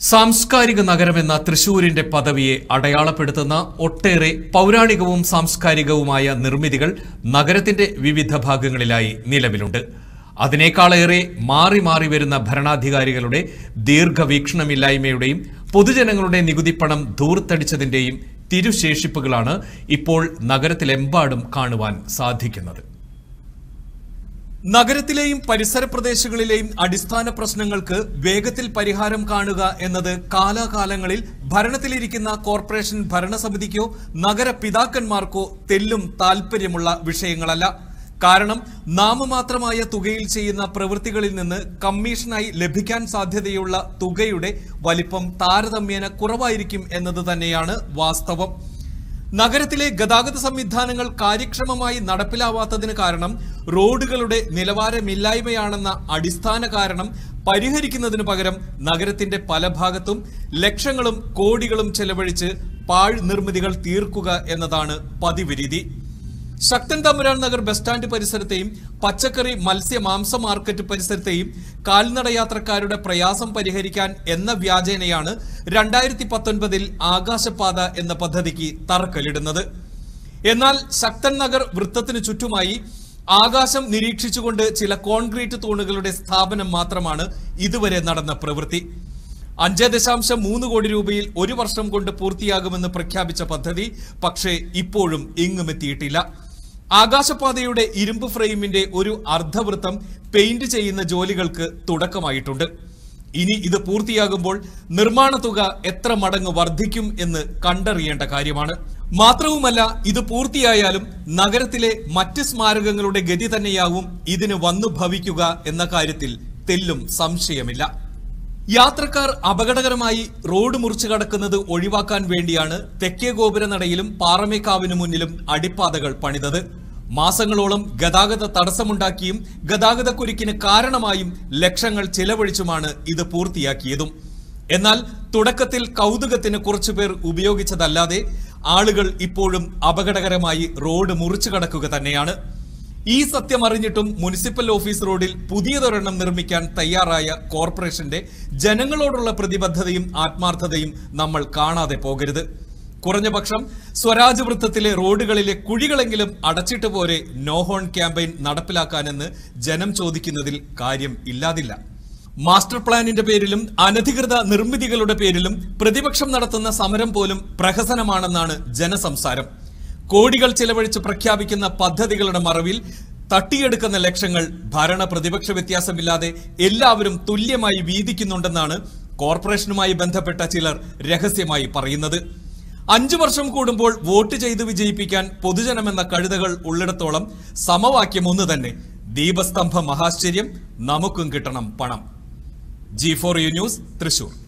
സാംസ്കാരിക നഗരമെന്ന തൃശൂരിന്റെ പദവിയെ അടയാളപ്പെടുത്തുന്ന ഒട്ടേറെ പൗരാണികവും സാംസ്കാരികവുമായ നിർമ്മിതികൾ നഗരത്തിന്റെ വിവിധ ഭാഗങ്ങളിലായി നിലവിലുണ്ട് അതിനേക്കാളേറെ മാറി മാറി വരുന്ന ഭരണാധികാരികളുടെ ദീർഘവീക്ഷണമില്ലായ്മയുടെയും പൊതുജനങ്ങളുടെ നികുതിപ്പണം ധൂർത്തടിച്ചതിന്റെയും തിരുശേഷിപ്പുകളാണ് ഇപ്പോൾ നഗരത്തിലെമ്പാടും കാണുവാൻ സാധിക്കുന്നത് നഗരത്തിലെയും പരിസര പ്രദേശങ്ങളിലെയും അടിസ്ഥാന പ്രശ്നങ്ങൾക്ക് വേഗത്തിൽ പരിഹാരം കാണുക എന്നത് കാലാകാലങ്ങളിൽ ഭരണത്തിലിരിക്കുന്ന കോർപ്പറേഷൻ ഭരണസമിതിക്കോ നഗര പിതാക്കന്മാർക്കോ തെല്ലും താൽപ്പര്യമുള്ള വിഷയങ്ങളല്ല കാരണം നാമമാത്രമായ തുകയിൽ ചെയ്യുന്ന പ്രവൃത്തികളിൽ നിന്ന് കമ്മീഷനായി ലഭിക്കാൻ സാധ്യതയുള്ള തുകയുടെ വലിപ്പം താരതമ്യേന കുറവായിരിക്കും എന്നത് തന്നെയാണ് വാസ്തവം നഗരത്തിലെ ഗതാഗത സംവിധാനങ്ങൾ കാര്യക്ഷമമായി നടപ്പിലാവാത്തതിന് കാരണം റോഡുകളുടെ നിലവാരമില്ലായ്മയാണെന്ന അടിസ്ഥാന കാരണം പരിഹരിക്കുന്നതിനു പകരം നഗരത്തിന്റെ പല ഭാഗത്തും ലക്ഷങ്ങളും കോടികളും ചെലവഴിച്ച് പാഴ് നിർമ്മിതികൾ തീർക്കുക എന്നതാണ് പതിവ് രീതി ശക്തൻ തമ്പുരാൻ നഗർ ബസ് സ്റ്റാൻഡ് പരിസരത്തെയും പച്ചക്കറി മത്സ്യ മാംസ മാർക്കറ്റ് പരിസരത്തെയും കാൽനട യാത്രക്കാരുടെ പ്രയാസം പരിഹരിക്കാൻ എന്ന വ്യാജേനയാണ് രണ്ടായിരത്തി പത്തൊൻപതിൽ ആകാശപാത എന്ന പദ്ധതിക്ക് തറക്കല്ലിടുന്നത് എന്നാൽ ശക്തൻ നഗർ വൃത്തത്തിനു ചുറ്റുമായി ആകാശം നിരീക്ഷിച്ചുകൊണ്ട് ചില കോൺക്രീറ്റ് തൂണുകളുടെ സ്ഥാപനം മാത്രമാണ് ഇതുവരെ നടന്ന പ്രവൃത്തി അഞ്ച് ദശാംശം മൂന്ന് കോടി രൂപയിൽ ഒരു വർഷം കൊണ്ട് പൂർത്തിയാകുമെന്ന് പ്രഖ്യാപിച്ച പദ്ധതി പക്ഷേ ഇപ്പോഴും എങ്ങും എത്തിയിട്ടില്ല ആകാശപാതയുടെ ഇരുമ്പ് ഫ്രെയിമിന്റെ ഒരു അർദ്ധവൃത്തം പെയിന്റ് ചെയ്യുന്ന ജോലികൾക്ക് തുടക്കമായിട്ടുണ്ട് ഇനി ഇത് പൂർത്തിയാകുമ്പോൾ നിർമ്മാണ തുക എത്ര മടങ്ങ് വർദ്ധിക്കും എന്ന് കണ്ടറിയേണ്ട കാര്യമാണ് മാത്രവുമല്ല ഇത് പൂർത്തിയായാലും നഗരത്തിലെ മറ്റ് സ്മാരകങ്ങളുടെ ഗതി തന്നെയാവും ഇതിന് വന്നു ഭവിക്കുക എന്ന കാര്യത്തിൽ തെല്ലും സംശയമില്ല യാത്രക്കാർ അപകടകരമായി റോഡ് മുറിച്ചു കടക്കുന്നത് ഒഴിവാക്കാൻ വേണ്ടിയാണ് തെക്കേ ഗോപുരനടയിലും പാറമേക്കാവിനു മുന്നിലും അടിപ്പാതകൾ പണിതത് മാസങ്ങളോളം ഗതാഗത തടസ്സമുണ്ടാക്കിയും ഗതാഗത കുരുക്കിന് കാരണമായും ലക്ഷങ്ങൾ ചിലവഴിച്ചുമാണ് ഇത് പൂർത്തിയാക്കിയതും എന്നാൽ തുടക്കത്തിൽ കൗതുകത്തിന് കുറച്ചുപേർ ഉപയോഗിച്ചതല്ലാതെ ആളുകൾ ഇപ്പോഴും അപകടകരമായി റോഡ് മുറിച്ചു കടക്കുക തന്നെയാണ് ഈ സത്യം അറിഞ്ഞിട്ടും മുനിസിപ്പൽ ഓഫീസ് റോഡിൽ പുതിയതൊരെണ്ണം നിർമ്മിക്കാൻ തയ്യാറായ കോർപ്പറേഷന്റെ ജനങ്ങളോടുള്ള പ്രതിബദ്ധതയും ആത്മാർത്ഥതയും നമ്മൾ കാണാതെ പോകരുത് കുറഞ്ഞ പക്ഷം സ്വരാജ് വൃത്തത്തിലെ റോഡുകളിലെ കുഴികളെങ്കിലും അടച്ചിട്ട് പോരെ നോ ഹോൺ ക്യാമ്പയിൻ നടപ്പിലാക്കാനെന്ന് ജനം ചോദിക്കുന്നതിൽ കാര്യം ഇല്ലാതില്ല മാസ്റ്റർ പ്ലാനിന്റെ പേരിലും അനധികൃത നിർമ്മിതികളുടെ പേരിലും പ്രതിപക്ഷം നടത്തുന്ന സമരം പോലും പ്രഹസനമാണെന്നാണ് ജനസംസാരം കോടികൾ ചെലവഴിച്ച് പ്രഖ്യാപിക്കുന്ന പദ്ധതികളുടെ മറവിൽ തട്ടിയെടുക്കുന്ന ലക്ഷങ്ങൾ ഭരണ പ്രതിപക്ഷ വ്യത്യാസമില്ലാതെ എല്ലാവരും തുല്യമായി വീതിക്കുന്നുണ്ടെന്നാണ് കോർപ്പറേഷനുമായി ബന്ധപ്പെട്ട ചിലർ രഹസ്യമായി പറയുന്നത് അഞ്ചു വർഷം കൂടുമ്പോൾ വോട്ട് ചെയ്ത് വിജയിപ്പിക്കാൻ പൊതുജനമെന്ന കഴുതകൾ ഉള്ളിടത്തോളം സമവാക്യം ഒന്ന് തന്നെ ദീപസ്തംഭ മഹാശ്ചര്യം നമുക്കും കിട്ടണം പണം G four U news Thrissur